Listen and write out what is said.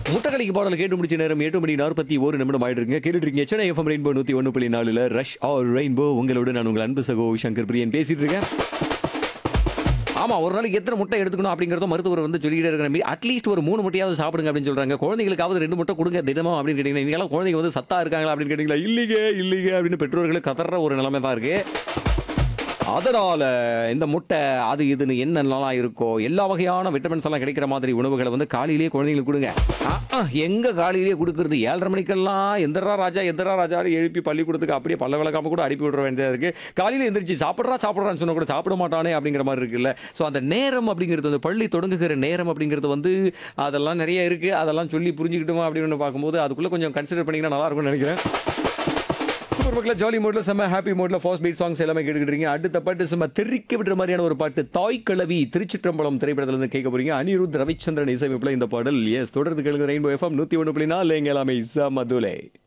முட்டக்கலைக்கு பாடல் கேட்டு முடிச்ச நேரம் எட்டு மணி நாற்பத்தி ஒரு நிமிடம் ஆயிட்டு இருக்குங்க கேட்டுட்டு இருக்கீங்க சென்னை எஃப்எம் ரெயின்போ நூத்தி ஒன்று புள்ளி நாலுல ரஷ் ஆர் ரெயின்போ உங்களோட நான் உங்கள் அன்பு சகோ சங்கர் பிரியன் பேசிட்டு இருக்கேன் ஆமா ஒரு நாளைக்கு எத்தனை முட்டை எடுத்துக்கணும் அப்படிங்கறத மருத்துவர் வந்து சொல்லிக்கிட்டே இருக்கிற மாதிரி அட்லீஸ்ட் ஒரு மூணு முட்டையாவது சாப்பிடுங்க அப்படின்னு சொல்றாங்க குழந்தைகளுக்காவது ரெண்டு முட்டை கொடுங்க தினமும் அப்படின்னு கேட்டீங்கன்னா நீங்களாம் குழந்தைங்க வந்து சத்தா இருக்காங்களா அப்படின்னு கேட்டீங்களா இல்லைங்க இல்லைங்க அப்படின்னு பெற்றோர்கள் கதற ஒரு நிலைமை தான் இருக்கு அதனால இந்த முட்டை அது இதுன்னு என்னென்னலாம் இருக்கோ எல்லா வகையான விட்டமின்ஸ் எல்லாம் கிடைக்கிற மாதிரி உணவுகளை வந்து காலையிலேயே குழந்தைங்களுக்கு கொடுங்க ஆ, ஆ, எங்க காலையிலேயே கொடுக்கறது ஏழரை மணிக்கெல்லாம் எந்திரா ராஜா எந்திரா ராஜான்னு எழுப்பி பள்ளிக்கூடத்துக்கு அப்படியே பல்ல விளக்காம கூட அனுப்பி விடுற வேண்டியதா இருக்கு காலையில எந்திரிச்சு சாப்பிட்றா சாப்பிட்றான்னு சொன்னா கூட சாப்பிட மாட்டானே அப்படிங்கிற மாதிரி இருக்குல்ல ஸோ அந்த நேரம் அப்படிங்கிறது அந்த பள்ளி தொடங்குகிற நேரம் அப்படிங்கிறது வந்து அதெல்லாம் நிறைய இருக்கு அதெல்லாம் சொல்லி புரிஞ்சுக்கிட்டோமா அப்படின்னு பார்க்கும்போது அதுக்குள்ள கொஞ்சம் கன்சிடர் பண்ணிங்கன்னா நல்லா இருக்கும்னு நினைக்கிறேன் சூப்பர் மக்கள் ஜாலி மோட்ல செம்ம ஹாப்பி மோட்ல ஃபர்ஸ்ட் பீட் சாங்ஸ் எல்லாமே கேட்டுக்கிட்டு அடுத்த பாட்டு செம்ம தெறிக்க விடுற மாதிரியான ஒரு பாட்டு தாய் கிழவி திருச்சிற்றம்பலம் திரைப்படத்துல இருந்து கேட்க போறீங்க அனிருத் ரவிச்சந்திரன் இசையமைப்புல இந்த பாடல் எஸ் தொடர்ந்து கேளுங்க ரெயின்போ எஃப்எம் நூத்தி ஒன்று புள்ளி நாலு எங்க எல்லாமே இசா மதுலை